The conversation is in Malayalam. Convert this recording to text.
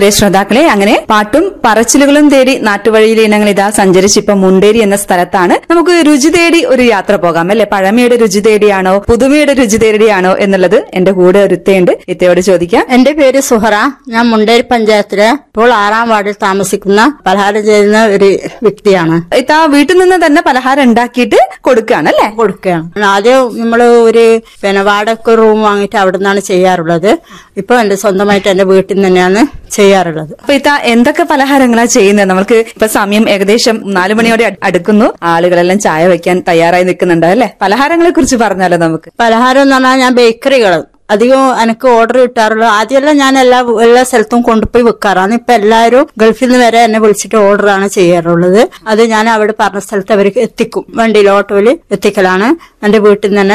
പ്രിയ ശ്രോതാക്കളെ അങ്ങനെ പാട്ടും പറച്ചിലുകളും തേടി നാട്ടുവഴിയിലെ ഇനങ്ങൾ ഇതാ സഞ്ചരിച്ച് ഇപ്പൊ മുണ്ടേരി എന്ന സ്ഥലത്താണ് നമുക്ക് രുചി തേടി ഒരു യാത്ര പോകാം അല്ലെ പഴമയുടെ രുചി തേടിയാണോ പുതുമയുടെ രുചി തേടിയാണോ എന്നുള്ളത് എന്റെ കൂടെ ഒരു ഇത്തയുണ്ട് ഇത്തയോട് ചോദിക്കാം എന്റെ പേര് സുഹറ ഞാൻ മുണ്ടേരി പഞ്ചായത്തിലെ ഇപ്പോൾ ആറാം വാർഡിൽ താമസിക്കുന്ന പലഹാരം ചെയ്യുന്ന ഒരു വ്യക്തിയാണ് ഇത്ത വീട്ടിൽ നിന്ന് തന്നെ പലഹാരം ഉണ്ടാക്കിയിട്ട് കൊടുക്കുകയാണ് അല്ലെ കൊടുക്കുകയാണ് ആദ്യം നമ്മൾ ഒരു പിന്നെ വാടക റൂം വാങ്ങിയിട്ട് അവിടെ നിന്നാണ് ചെയ്യാറുള്ളത് ഇപ്പൊ എന്റെ സ്വന്തമായിട്ട് എന്റെ വീട്ടിൽ നിന്ന് തന്നെയാണ് ചെയ്യാറുള്ളത് അപ്പൊ ഇത്ത എന്തൊക്കെ പലഹാരങ്ങളാ ചെയ്യുന്നത് നമുക്ക് ഇപ്പൊ സമയം ഏകദേശം നാലു മണിയോടെ അട്- അടുക്കുന്നു ആളുകളെല്ലാം ചായ വെക്കാൻ തയ്യാറായി നിൽക്കുന്നുണ്ട് അല്ലെ പലഹാരങ്ങളെ കുറിച്ച് പറഞ്ഞാലോ നമുക്ക് പലഹാരം എന്ന് പറഞ്ഞാൽ ഞാൻ ബേക്കറികൾ അധികം എനിക്ക് ഓർഡർ കിട്ടാറുള്ളൂ ആദ്യമെല്ലാം ഞാൻ എല്ലാ എല്ലാ സ്ഥലത്തും കൊണ്ടുപോയി വെക്കാറാണ് ഇപ്പൊ എല്ലാവരും ഗൾഫിൽ നിന്ന് വരെ എന്നെ വിളിച്ചിട്ട് ഓർഡറാണ് ചെയ്യാറുള്ളത് അത് ഞാൻ അവിടെ പറഞ്ഞ സ്ഥലത്ത് അവർക്ക് എത്തിക്കും വണ്ടിയിൽ ഓട്ടോയിൽ എത്തിക്കലാണ് എന്റെ വീട്ടിൽ നിന്ന് തന്നെ